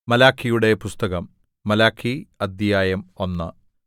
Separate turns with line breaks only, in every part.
മലാക്കിയുടെ പുസ്തകം മലാക്കി അദ്ധ്യായം ഒന്ന്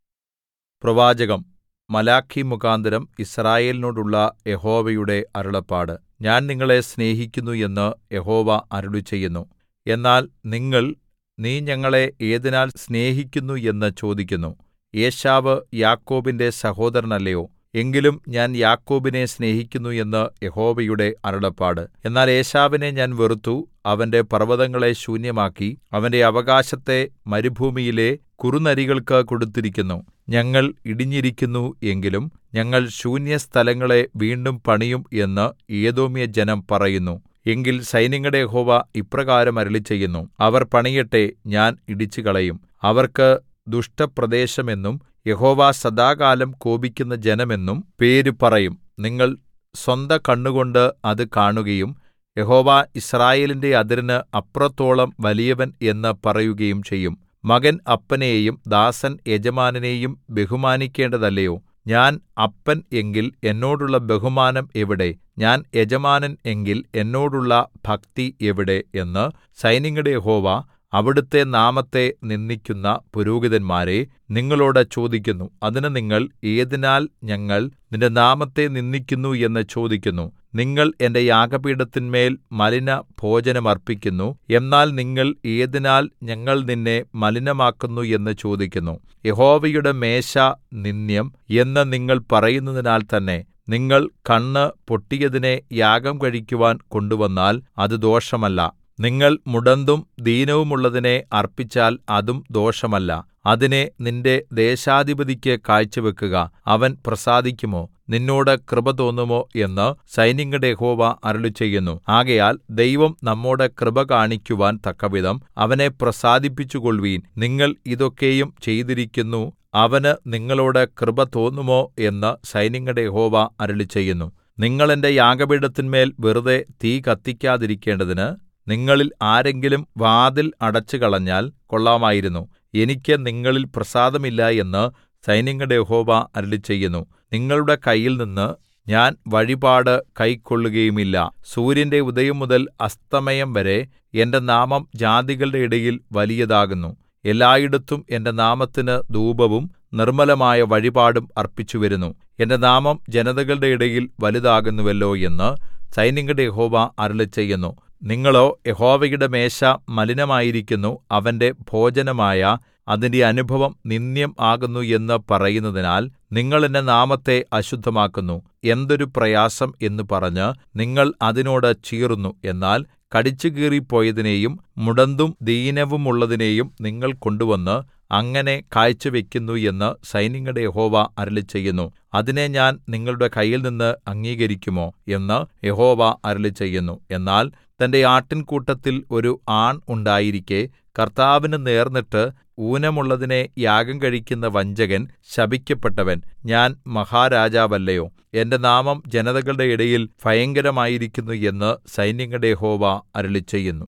പ്രവാചകം മലാക്കി മുഖാന്തരം യിസ്രായേലിനോടുള്ള യഹോവയുടെ അരുളപ്പാട് ഞാൻ നിങ്ങളെ സ്നേഹിക്കുന്നു എന്ന് യഹോവ അരുളിച്ചെയ്യുന്നു എന്നാൽ നിങ്ങൾ നീ ഞങ്ങളെ ഏതിനാൽ സ്നേഹിക്കുന്നു എന്ന് ചോദിക്കുന്നു ഏശാവ് യാക്കോബിന്റെ സഹോദരനല്ലയോ എങ്കിലും ഞാൻ യാക്കോബിനെ സ്നേഹിക്കുന്നു എന്ന് യഹോവയുടെ അരുളപ്പാട് എന്നാൽ ഏശാവിനെ ഞാൻ വെറുത്തു അവന്റെ പർവ്വതങ്ങളെ ശൂന്യമാക്കി അവന്റെ അവകാശത്തെ മരുഭൂമിയിലെ കുറുനരികൾക്ക് കൊടുത്തിരിക്കുന്നു ഞങ്ങൾ ഇടിഞ്ഞിരിക്കുന്നു എങ്കിലും ഞങ്ങൾ ശൂന്യസ്ഥലങ്ങളെ വീണ്ടും പണിയും എന്ന് ഏദോമ്യജനം പറയുന്നു എങ്കിൽ സൈന്യങ്ങളുടെ യഹോവ ഇപ്രകാരം അരുളിച്ചെയ്യുന്നു അവർ പണിയട്ടെ ഞാൻ ഇടിച്ചുകളയും അവർക്ക് ദുഷ്ടപ്രദേശമെന്നും യഹോവ സദാകാലം കോപിക്കുന്ന ജനമെന്നും പേര് പറയും നിങ്ങൾ സ്വന്ത കണ്ണുകൊണ്ട് അത് കാണുകയും യഹോവ യിസ്രായേലിന്റെ അതിരിന് അപ്പുറത്തോളം വലിയവൻ എന്ന് പറയുകയും ചെയ്യും മകൻ അപ്പനെയും ദാസൻ യജമാനനെയും ബഹുമാനിക്കേണ്ടതല്ലയോ ഞാൻ അപ്പൻ എങ്കിൽ എന്നോടുള്ള ബഹുമാനം എവിടെ ഞാൻ യജമാനൻ എങ്കിൽ എന്നോടുള്ള ഭക്തി എവിടെ എന്ന് സൈന്യങ്ങളുടെ യഹോവ അവിടുത്തെ നാമത്തെ നിന്ദിക്കുന്ന പുരോഹിതന്മാരെ നിങ്ങളോട് ചോദിക്കുന്നു അതിന് നിങ്ങൾ ഏതിനാൽ ഞങ്ങൾ നിന്റെ നാമത്തെ നിന്ദിക്കുന്നു എന്ന് ചോദിക്കുന്നു നിങ്ങൾ എന്റെ യാഗപീഠത്തിന്മേൽ മലിന ഭോജനം അർപ്പിക്കുന്നു എന്നാൽ നിങ്ങൾ ഏതിനാൽ ഞങ്ങൾ നിന്നെ മലിനമാക്കുന്നു എന്ന് ചോദിക്കുന്നു യഹോവയുടെ മേശ നിന്ദ്യം എന്ന് നിങ്ങൾ പറയുന്നതിനാൽ തന്നെ നിങ്ങൾ കണ്ണ് പൊട്ടിയതിനെ യാഗം കഴിക്കുവാൻ കൊണ്ടുവന്നാൽ അത് ദോഷമല്ല നിങ്ങൾ മുടന്തും ദീനവുമുള്ളതിനെ അർപ്പിച്ചാൽ അതും ദോഷമല്ല അതിനെ നിന്റെ ദേശാധിപതിക്ക് കാഴ്ചവെക്കുക അവൻ പ്രസാദിക്കുമോ നിന്നോട് കൃപ തോന്നുമോ എന്ന് സൈന്യങ്ങളുടെ യഹോവ അരുളിച്ചെയ്യുന്നു ആകയാൽ ദൈവം നമ്മോട് കൃപ കാണിക്കുവാൻ തക്കവിധം അവനെ പ്രസാദിപ്പിച്ചുകൊൾവീൻ നിങ്ങൾ ഇതൊക്കെയും ചെയ്തിരിക്കുന്നു അവന് നിങ്ങളോട് കൃപ തോന്നുമോ എന്ന് സൈന്യങ്ങളുടെ യഹോവ അരുളിച്ചെയ്യുന്നു നിങ്ങൾ എന്റെ യാഗപീഠത്തിന്മേൽ വെറുതെ തീ കത്തിക്കാതിരിക്കേണ്ടതിന് നിങ്ങളിൽ ആരെങ്കിലും വാതിൽ അടച്ചുകളഞ്ഞാൽ കൊള്ളാമായിരുന്നു എനിക്ക് നിങ്ങളിൽ പ്രസാദമില്ല എന്ന് സൈന്യങ്ങളുടെ യഹോവ അരുളിച്ചെയ്യുന്നു നിങ്ങളുടെ കയ്യിൽനിന്ന് ഞാൻ വഴിപാട് കൈക്കൊള്ളുകയുമില്ല സൂര്യന്റെ ഉദയം മുതൽ അസ്തമയം വരെ എന്റെ നാമം ജാതികളുടെ ഇടയിൽ വലിയതാകുന്നു എല്ലായിടത്തും എന്റെ നാമത്തിന് ധൂപവും നിർമ്മലമായ വഴിപാടും അർപ്പിച്ചുവരുന്നു എന്റെ നാമം ജനതകളുടെ ഇടയിൽ വലുതാകുന്നുവല്ലോ എന്ന് സൈന്യങ്ങളുടെ യഹോവ അരുളിച്ചെയ്യുന്നു നിങ്ങളോ യഹോവയുടെ മേശ മലിനമായിരിക്കുന്നു അവന്റെ ഭോജനമായ അതിന്റെ അനുഭവം നിന്ദ്യം ആകുന്നു എന്ന് പറയുന്നതിനാൽ നിങ്ങൾ എന്റെ നാമത്തെ അശുദ്ധമാക്കുന്നു എന്തൊരു പ്രയാസം എന്ന് പറഞ്ഞ് നിങ്ങൾ അതിനോട് ചീറുന്നു എന്നാൽ കടിച്ചുകീറിപ്പോയതിനെയും മുടന്തും ദീനവുമുള്ളതിനെയും നിങ്ങൾ കൊണ്ടുവന്ന് അങ്ങനെ കാഴ്ചവെക്കുന്നു എന്ന് സൈന്യങ്ങളുടെ യഹോവ അരുളിച്ചെയ്യുന്നു അതിനെ ഞാൻ നിങ്ങളുടെ കയ്യിൽനിന്ന് അംഗീകരിക്കുമോ എന്ന് യഹോവ അരുളിച്ചെയ്യുന്നു എന്നാൽ തന്റെ ആട്ടിൻകൂട്ടത്തിൽ ഒരു ആൺ ഉണ്ടായിരിക്കെ കർത്താവിന് നേർന്നിട്ട് ഊനമുള്ളതിനെ യാഗം കഴിക്കുന്ന വഞ്ചകൻ ശപിക്കപ്പെട്ടവൻ ഞാൻ മഹാരാജാവല്ലയോ എന്റെ നാമം ജനതകളുടെ ഇടയിൽ ഭയങ്കരമായിരിക്കുന്നു എന്ന് സൈന്യങ്ങളുടെ യഹോവ അരുളിച്ചെയ്യുന്നു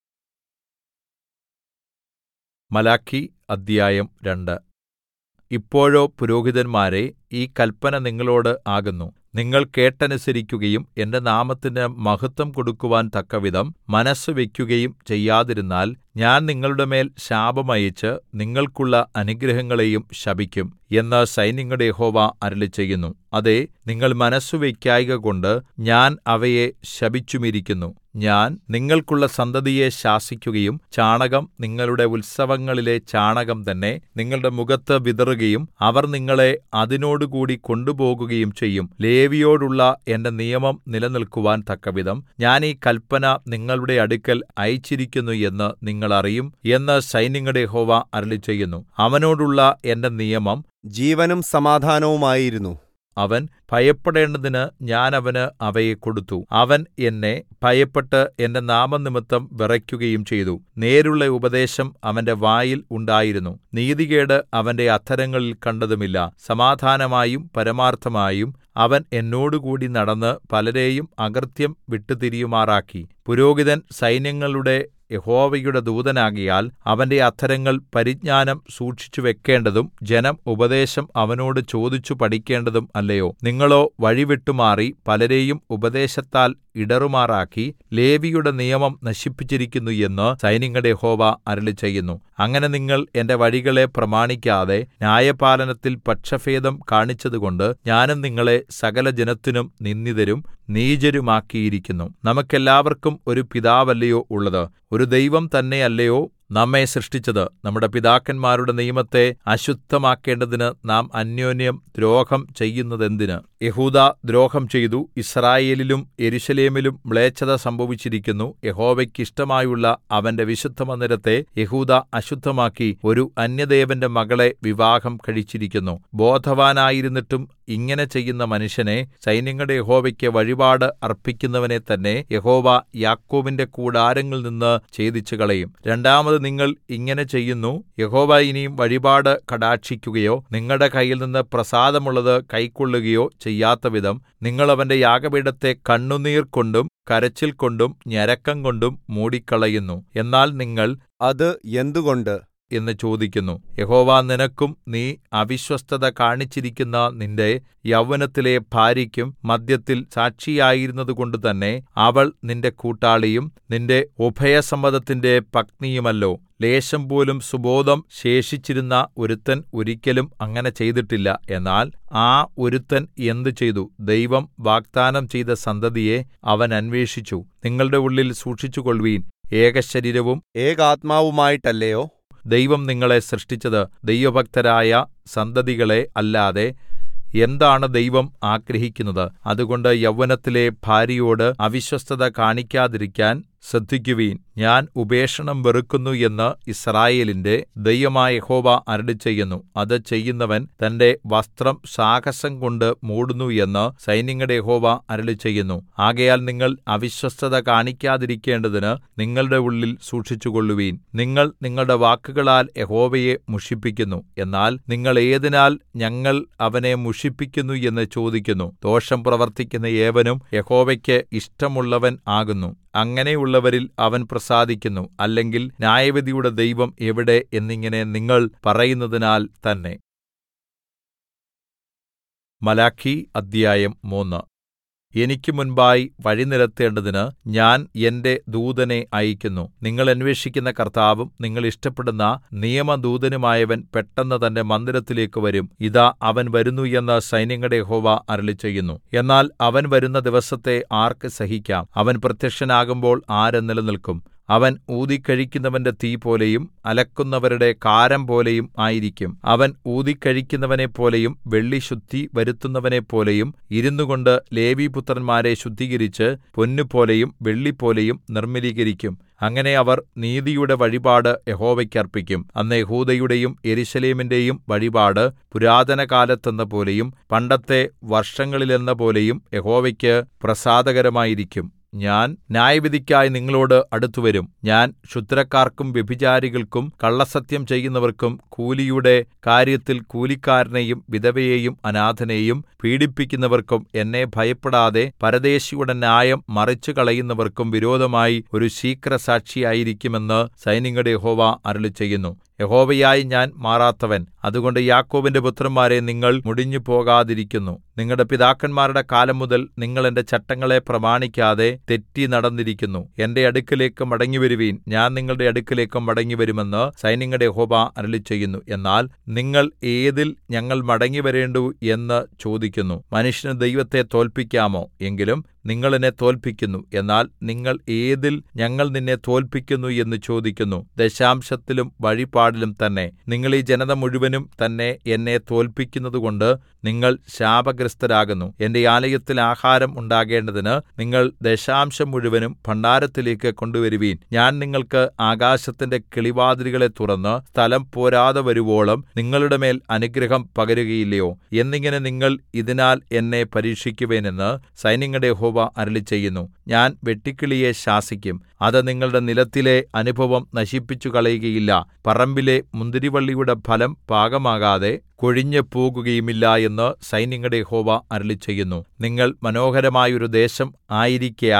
മലാക്കി അദ്ധ്യായം രണ്ട് ഇപ്പോഴോ പുരോഹിതന്മാരെ ഈ കല്പന നിങ്ങളോട് ആകുന്നു നിങ്ങൾ കേട്ടനുസരിക്കുകയും എന്റെ നാമത്തിന് മഹത്വം കൊടുക്കുവാൻ തക്കവിധം മനസ്സുവെക്കുകയും ചെയ്യാതിരുന്നാൽ ഞാൻ നിങ്ങളുടെ മേൽ ശാപം അയച്ച് നിങ്ങൾക്കുള്ള അനുഗ്രഹങ്ങളെയും ശപിക്കും എന്ന് സൈന്യങ്ങളുടെ യഹോവ അരുളിച്ചെയ്യുന്നു അതെ നിങ്ങൾ മനസ്സുവെക്കായ്കകൊണ്ട് ഞാൻ അവയെ ശപിച്ചുമിരിക്കുന്നു ഞാൻ നിങ്ങൾക്കുള്ള സന്തതിയെ ശാസിക്കുകയും ചാണകം നിങ്ങളുടെ ഉത്സവങ്ങളിലെ ചാണകം തന്നെ നിങ്ങളുടെ മുഖത്ത് വിതറുകയും അവർ നിങ്ങളെ അതിനോടുകൂടി കൊണ്ടുപോകുകയും ചെയ്യും ലേവിയോടുള്ള എന്റെ നിയമം നിലനിൽക്കുവാൻ തക്കവിധം ഞാൻ ഈ കല്പന നിങ്ങളുടെ അടുക്കൽ അയച്ചിരിക്കുന്നു എന്ന് നിങ്ങൾ അറിയും എന്ന് സൈന്യങ്ങളുടെ യഹോവ അരുളിച്ചെയ്യുന്നു അവനോടുള്ള എന്റെ നിയമം
ജീവനും സമാധാനവുമായിരുന്നു
അവൻ ഭയപ്പെടേണ്ടതിന് ഞാൻ അവന് അവയെ കൊടുത്തു അവൻ എന്നെ ഭയപ്പെട്ട് എന്റെ നാമംനിമിത്തം വിറയ്ക്കുകയും ചെയ്തു നേരുള്ള ഉപദേശം അവന്റെ വായിൽ ഉണ്ടായിരുന്നു നീതികേട് അവന്റെ അധരങ്ങളിൽ കണ്ടതുമില്ല സമാധാനമായും പരമാർത്ഥമായും അവൻ എന്നോടുകൂടി നടന്ന് പലരെയും അകൃത്യം വിട്ടുതിരിയുമാറാക്കി പുരോഹിതൻ സൈന്യങ്ങളുടെ യഹോവയുടെ ദൂതനാകയാൽ അവന്റെ അധരങ്ങൾ പരിജ്ഞാനം സൂക്ഷിച്ചു വെക്കേണ്ടതും ജനം ഉപദേശം അവനോട് ചോദിച്ചു പഠിക്കേണ്ടതും അല്ലയോ നിങ്ങൾ നിങ്ങളോ വഴിവിട്ടുമാറി പലരെയും ഉപദേശത്താൽ ഇടറുമാറാക്കി ലേവിയുടെ നിയമം നശിപ്പിച്ചിരിക്കുന്നു എന്ന് സൈന്യങ്ങളുടെ യഹോവ അരുളിച്ചെയ്യുന്നു അങ്ങനെ നിങ്ങൾ എന്റെ വഴികളെ പ്രമാണിക്കാതെ ന്യായപാലനത്തിൽ പക്ഷഭേദം കാണിച്ചതുകൊണ്ട് ഞാനും നിങ്ങളെ സകലജനത്തിനും നിന്ദിതരും നീചരുമാക്കിയിരിക്കുന്നു നമുക്കെല്ലാവർക്കും ഒരു പിതാവല്ലയോ ഉള്ളത് ഒരു ദൈവം തന്നെയല്ലയോ നമ്മെ സൃഷ്ടിച്ചത് നമ്മുടെ പിതാക്കന്മാരുടെ നിയമത്തെ അശുദ്ധമാക്കേണ്ടതിന് നാം അന്യോന്യം ദ്രോഹം ചെയ്യുന്നതെന്തിന് യഹൂദാ ദ്രോഹം ചെയ്തു യിസ്രായേലിലും യെരൂശലേമിലും മ്ലേച്ഛത സംഭവിച്ചിരിക്കുന്നു യഹോവയ്ക്ക് ഇഷ്ടമായുള്ള അവന്റെ വിശുദ്ധമന്ദിരത്തെ യഹൂദാ അശുദ്ധമാക്കി ഒരു അന്യദേവന്റെ മകളെ വിവാഹം കഴിച്ചിരിക്കുന്നു ബോധവാനായിരുന്നിട്ടും ഇങ്ങനെ ചെയ്യുന്ന മനുഷ്യനെ സൈന്യങ്ങളുടെ യഹോവയ്ക്ക് വഴിപാട് അർപ്പിക്കുന്നവനെ തന്നെ യഹോവ യാക്കോബിന്റെ കൂടാരങ്ങളിൽ നിന്ന് ഛേദിച്ചു കളയും രണ്ടാമത് നിങ്ങൾ ഇങ്ങനെ ചെയ്യുന്നു യഹോവ ഇനിയും വഴിപാട് കടാക്ഷിക്കുകയോ നിങ്ങളുടെ കയ്യിൽ നിന്ന് പ്രസാദമുള്ളത് കൈക്കൊള്ളുകയോ ചെയ്യാത്തവിധം നിങ്ങൾ അവന്റെ യാഗപീഠത്തെ കണ്ണുനീർ കൊണ്ടും കരച്ചിൽ കൊണ്ടും ഞരക്കം കൊണ്ടും മൂടിക്കളയുന്നു എന്നാൽ നിങ്ങൾ
അത് എന്തുകൊണ്ട്
എന്ന് ചോദിക്കുന്നു യഹോവ നിനക്കും നീ അവിശ്വസ്തത കാണിച്ചിരിക്കുന്ന നിന്റെ യൗവനത്തിലെ ഭാര്യയ്ക്കും മദ്യത്തിൽ സാക്ഷിയായിരുന്നതുകൊണ്ട് തന്നെ അവൾ നിന്റെ കൂട്ടാളിയും നിന്റെ ഉഭയസമ്മതത്തിന്റെ പത്നിയുമല്ലോ ലേശം പോലും സുബോധം ശേഷിച്ചിരുന്ന ഒരുത്തൻ ഒരിക്കലും അങ്ങനെ ചെയ്തിട്ടില്ല എന്നാൽ ആ ഒരുത്തൻ എന്ത് ചെയ്തു ദൈവം വാഗ്ദാനം ചെയ്ത സന്തതിയെ അവൻ അന്വേഷിച്ചു നിങ്ങളുടെ ഉള്ളിൽ സൂക്ഷിച്ചുകൊള്ളുവീൻ ഏകശരീരവും
ഏകാത്മാവുമായിട്ടല്ലയോ
ദൈവം നിങ്ങളെ സൃഷ്ടിച്ചത് ദൈവഭക്തരായ സന്തതികളെ അല്ലാതെ എന്താണ് ദൈവം ആഗ്രഹിക്കുന്നത് അതുകൊണ്ട് യൗവനത്തിലെ ഭാര്യയോട് അവിശ്വസ്തത കാണിക്കാതിരിക്കാൻ ശ്രദ്ധിക്കുവീൻ ഞാൻ ഉപേക്ഷണം വെറുക്കുന്നു എന്ന് യിസ്രായേലിന്റെ ദൈവമായ യഹോവ അരുളിച്ചെയ്യുന്നു അത് ചെയ്യുന്നവൻ തന്റെ വസ്ത്രം സാഹസം കൊണ്ട് മൂടുന്നു എന്ന് സൈന്യങ്ങളുടെ യഹോവ അരുളിച്ചെയ്യുന്നു ആകയാൽ നിങ്ങൾ അവിശ്വസ്തത കാണിക്കാതിരിക്കേണ്ടതിന് നിങ്ങളുടെ ഉള്ളിൽ സൂക്ഷിച്ചുകൊള്ളുവീൻ നിങ്ങൾ നിങ്ങളുടെ വാക്കുകളാൽ യഹോവയെ മുഷിപ്പിക്കുന്നു എന്നാൽ നിങ്ങൾ ഏതിനാൽ ഞങ്ങൾ അവനെ മുഷിപ്പിക്കുന്നു എന്ന് ചോദിക്കുന്നു ദോഷം പ്രവർത്തിക്കുന്ന ഏവനും യഹോവയ്ക്ക് ഇഷ്ടമുള്ളവൻ ആകുന്നു അങ്ങനെയുള്ളവരിൽ അവൻ പ്രസാദിക്കുന്നു അല്ലെങ്കിൽ ന്യായവിധിയുടെ ദൈവം എവിടെ എന്നിങ്ങനെ നിങ്ങൾ പറയുന്നതിനാൽ തന്നെ മലാഖി അദ്ധ്യായം മൂന്ന് എനിക്ക് മുൻപായി വഴി നിരത്തേണ്ടതിന് ഞാൻ എന്റെ ദൂതനെ അയക്കുന്നു നിങ്ങൾ അന്വേഷിക്കുന്ന കർത്താവും നിങ്ങൾ ഇഷ്ടപ്പെടുന്ന നിയമദൂതനുമായവൻ പെട്ടെന്ന് തന്റെ മന്ദിരത്തിലേക്ക് വരും ഇതാ അവൻ വരുന്നു എന്ന് സൈന്യങ്ങളുടെ യഹോവ അരുളിച്ചെയ്യുന്നു എന്നാൽ അവൻ വരുന്ന ദിവസത്തെ ആർക്ക് സഹിക്കാം അവൻ പ്രത്യക്ഷനാകുമ്പോൾ ആര് നിലനിൽക്കും അവൻ ഊതിക്കഴിക്കുന്നവന്റെ തീ പോലെയും അലക്കുന്നവരുടെ കാരം പോലെയും ആയിരിക്കും അവൻ ഊതിക്കഴിക്കുന്നവനെപ്പോലെയും വെള്ളി ശുദ്ധി വരുത്തുന്നവനെപ്പോലെയും ഇരുന്നുകൊണ്ട് ലേവിപുത്രന്മാരെ ശുദ്ധീകരിച്ച് പൊന്നുപോലെയും വെള്ളിപോലെയും നിർമ്മലീകരിക്കും അങ്ങനെ അവർ നീതിയുടെ വഴിപാട് യഹോവയ്ക്ക് അർപ്പിക്കും അന്ന് യഹൂദയുടെയും യെരൂശലേമിന്റെയും വഴിപാട് പുരാതനകാലത്തെന്ന പോലെയും പണ്ടത്തെ വർഷങ്ങളിലെന്ന പോലെയും യഹോവയ്ക്ക് പ്രസാദകരമായിരിക്കും ഞാൻ ന്യായവിധിക്കായി നിങ്ങളോട് അടുത്തുവരും ഞാൻ ക്ഷുദ്രക്കാർക്കും വ്യഭിചാരികൾക്കും കള്ളസത്യം ചെയ്യുന്നവർക്കും കൂലിയുടെ കാര്യത്തിൽ കൂലിക്കാരനെയും വിധവയെയും അനാഥനെയും പീഡിപ്പിക്കുന്നവർക്കും എന്നെ ഭയപ്പെടാതെ പരദേശിയുടെ ന്യായം മറിച്ചുകളയുന്നവർക്കും വിരോധമായി ഒരു ശീഘ്രസാക്ഷിയായിരിക്കുമെന്ന് സൈന്യങ്ങളുടെ യഹോവ അരുളിച്ചെയ്യുന്നു യഹോവയായി ഞാൻ മാറാത്തവൻ അതുകൊണ്ട് യാക്കോബിന്റെ പുത്രന്മാരെ നിങ്ങൾ മുടിഞ്ഞു പോകാതിരിക്കുന്നു നിങ്ങളുടെ പിതാക്കന്മാരുടെ കാലം മുതൽ നിങ്ങൾ എന്റെ ചട്ടങ്ങളെ പ്രമാണിക്കാതെ തെറ്റി നടന്നിരിക്കുന്നു എന്റെ അടുക്കലേക്ക് മടങ്ങിവരുവീൻ ഞാൻ നിങ്ങളുടെ അടുക്കലേക്ക് മടങ്ങിവരുമെന്ന് സൈന്യങ്ങളുടെ യഹോവ അരുളിച്ചെയ്യുന്നു എന്നാൽ നിങ്ങൾ ഏതിൽ ഞങ്ങൾ മടങ്ങിവരേണ്ടു എന്ന് ചോദിക്കുന്നു മനുഷ്യന് ദൈവത്തെ തോൽപ്പിക്കാമോ എങ്കിലും നിങ്ങൾ എന്നെ തോൽപ്പിക്കുന്നു എന്നാൽ നിങ്ങൾ ഏതിൽ ഞങ്ങൾ നിന്നെ തോൽപ്പിക്കുന്നു എന്ന് ചോദിക്കുന്നു ദശാംശത്തിലും വഴിപാടിലും തന്നെ നിങ്ങൾ ഈ ജനത മുഴുവനും തന്നെ എന്നെ തോൽപ്പിക്കുന്നതുകൊണ്ട് നിങ്ങൾ ശാപഗ്രസ്തരാകുന്നു എന്റെ ആലയത്തിൽ ആഹാരം ഉണ്ടാകേണ്ടതിന് നിങ്ങൾ ദശാംശം മുഴുവനും ഭണ്ഡാരത്തിലേക്ക് കൊണ്ടുവരുവീൻ ഞാൻ നിങ്ങൾക്ക് ആകാശത്തിന്റെ കിളിവാതിലുകളെ തുറന്ന് സ്ഥലം പോരാതെ വരുവോളം നിങ്ങളുടെ മേൽ അനുഗ്രഹം പകരുകയില്ലയോ എന്നിങ്ങനെ നിങ്ങൾ ഇതിനാൽ എന്നെ പരീക്ഷിക്കുവേനെന്ന് സൈന്യങ്ങളുടെ യഹോവ അരുളിച്ചെയ്യുന്നു ഞാൻ വെട്ടുക്കിളിയെ ശാസിക്കും അത് നിങ്ങളുടെ നിലത്തിലെ അനുഭവം നശിപ്പിച്ചു കളയുകയില്ല പറമ്പിലെ മുന്തിരിവള്ളിയുടെ ഫലം പാകമാകാതെ കൊഴിഞ്ഞു പോകുകയുമില്ല എന്ന് സൈന്യങ്ങളുടെ യഹോവ അരുളിച്ചെയ്യുന്നു നിങ്ങൾ മനോഹരമായൊരു ദേശം ആയിരിക്കയാൽ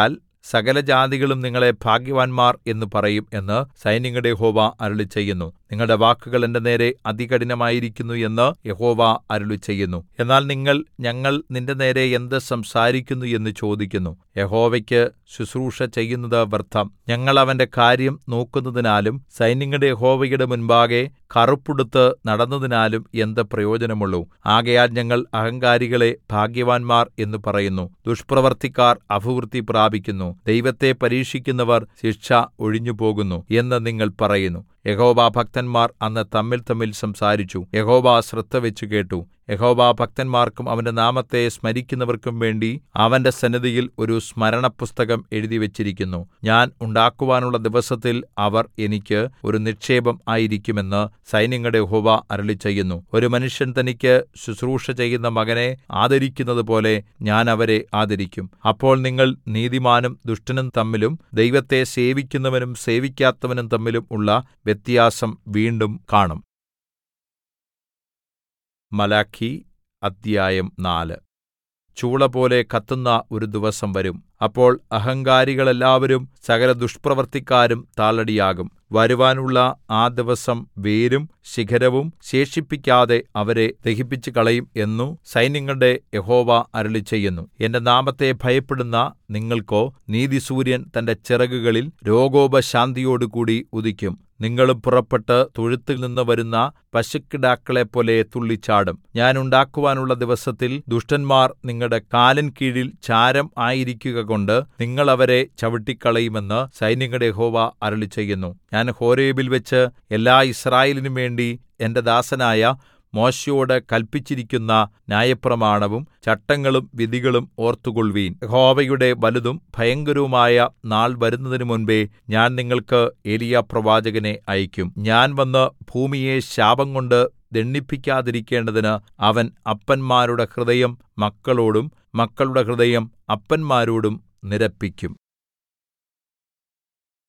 സകലജാതികളും നിങ്ങളെ ഭാഗ്യവാന്മാർ എന്ന് പറയും എന്ന് സൈന്യങ്ങളുടെ യഹോവ അരുളിച്ചെയ്യുന്നു നിങ്ങളുടെ വാക്കുകൾ എന്റെ നേരെ അതികഠിനമായിരിക്കുന്നു എന്ന് യഹോവ അരുളിച്ചെയ്യുന്നു എന്നാൽ നിങ്ങൾ ഞങ്ങൾ നിന്റെ നേരെ എന്ത് സംസാരിക്കുന്നു എന്ന് ചോദിക്കുന്നു യഹോവയ്ക്ക് ശുശ്രൂഷ ചെയ്യുന്നത് വ്യർത്ഥം ഞങ്ങൾ അവന്റെ കാര്യം നോക്കുന്നതിനാലും സൈന്യങ്ങളുടെ യഹോവയുടെ മുൻപാകെ കറുപ്പുടുത്ത് നടന്നതിനാലും എന്ത് പ്രയോജനമുള്ളൂ ആകയാൽ ഞങ്ങൾ അഹങ്കാരികളെ ഭാഗ്യവാന്മാർ എന്ന് പറയുന്നു ദുഷ്പ്രവർത്തിക്കാർ അഭിവൃദ്ധി പ്രാപിക്കുന്നു ദൈവത്തെ പരീക്ഷിക്കുന്നവർ ശിക്ഷ ഒഴിഞ്ഞുപോകുന്നു എന്ന് നിങ്ങൾ പറയുന്നു യഹോവ ഭക്തന്മാർ അന്ന് തമ്മിൽ തമ്മിൽ സംസാരിച്ചു യഹോവ ശ്രദ്ധവെച്ചു കേട്ടു യഹോവ ഭക്തന്മാർക്കും അവന്റെ നാമത്തെ സ്മരിക്കുന്നവർക്കും വേണ്ടി അവന്റെ സന്നിധിയിൽ ഒരു സ്മരണപുസ്തകം എഴുതിവച്ചിരിക്കുന്നു ഞാൻ ഉണ്ടാക്കുവാനുള്ള ദിവസത്തിൽ അവർ എനിക്ക് ഒരു നിക്ഷേപം ആയിരിക്കുമെന്ന് സൈന്യങ്ങളുടെ യഹോവ അരുളിച്ചെയ്യുന്നു ഒരു മനുഷ്യൻ തനിക്ക് ശുശ്രൂഷ ചെയ്യുന്ന മകനെ ആദരിക്കുന്നതുപോലെ ഞാൻ അവരെ ആദരിക്കും അപ്പോൾ നിങ്ങൾ നീതിമാനും ദുഷ്ടനും തമ്മിലും ദൈവത്തെ സേവിക്കുന്നവനും സേവിക്കാത്തവനും തമ്മിലും ഉള്ള വ്യത്യാസം വീണ്ടും കാണും മലാഖി അദ്ധ്യായം നാല് ചൂളപോലെ കത്തുന്ന ഒരു ദിവസം വരും അപ്പോൾ അഹങ്കാരികളെല്ലാവരും സകല ദുഷ്പ്രവൃത്തിക്കാരും താളടിയാകും വരുവാനുള്ള ആ ദിവസം വേരും ശിഖരവും ശേഷിപ്പിക്കാതെ അവരെ ദഹിപ്പിച്ചു കളയും എന്നു സൈന്യങ്ങളുടെ യഹോവ അരുളിച്ചെയ്യുന്നു എന്റെ നാമത്തെ ഭയപ്പെടുന്ന നിങ്ങൾക്കോ നീതിസൂര്യൻ തന്റെ ചിറകുകളിൽ രോഗോപശാന്തിയോടുകൂടി ഉദിക്കും നിങ്ങളും പുറപ്പെട്ട് തൊഴുത്തിൽ നിന്ന് വരുന്ന പശുക്കിടാക്കളെപ്പോലെ തുള്ളിച്ചാടും ഞാൻ ഉണ്ടാക്കുവാനുള്ള ദിവസത്തിൽ ദുഷ്ടന്മാർ നിങ്ങളുടെ കാലിൻ കീഴിൽ ചാരം ആയിരിക്കുകകൊണ്ട് നിങ്ങൾ അവരെ ചവിട്ടിക്കളയുമെന്ന് സൈന്യങ്ങളുടെ യഹോവ അരുളിച്ചെയ്യുന്നു ഞാൻ ഹോരേബിൽ വെച്ച് എല്ലാ യിസ്രായേലിനും വേണ്ടി എന്റെ ദാസനായ മോശെയോട് കല്പിച്ചിരിക്കുന്ന ന്യായപ്രമാണവും ചട്ടങ്ങളും വിധികളും ഓർത്തുകൊൾവീൻ യഹോവയുടെ വലുതും ഭയങ്കരവുമായ നാൾ വരുന്നതിന് മുൻപേ ഞാൻ നിങ്ങൾക്ക് ഏലിയാപ്രവാചകനെ അയക്കും ഞാൻ വന്ന് ഭൂമിയെ ശാപംകൊണ്ട് ദണ്ഡിപ്പിക്കാതിരിക്കേണ്ടതിന് അവൻ അപ്പന്മാരുടെ ഹൃദയം മക്കളോടും മക്കളുടെ ഹൃദയം അപ്പന്മാരോടും നിരപ്പിക്കും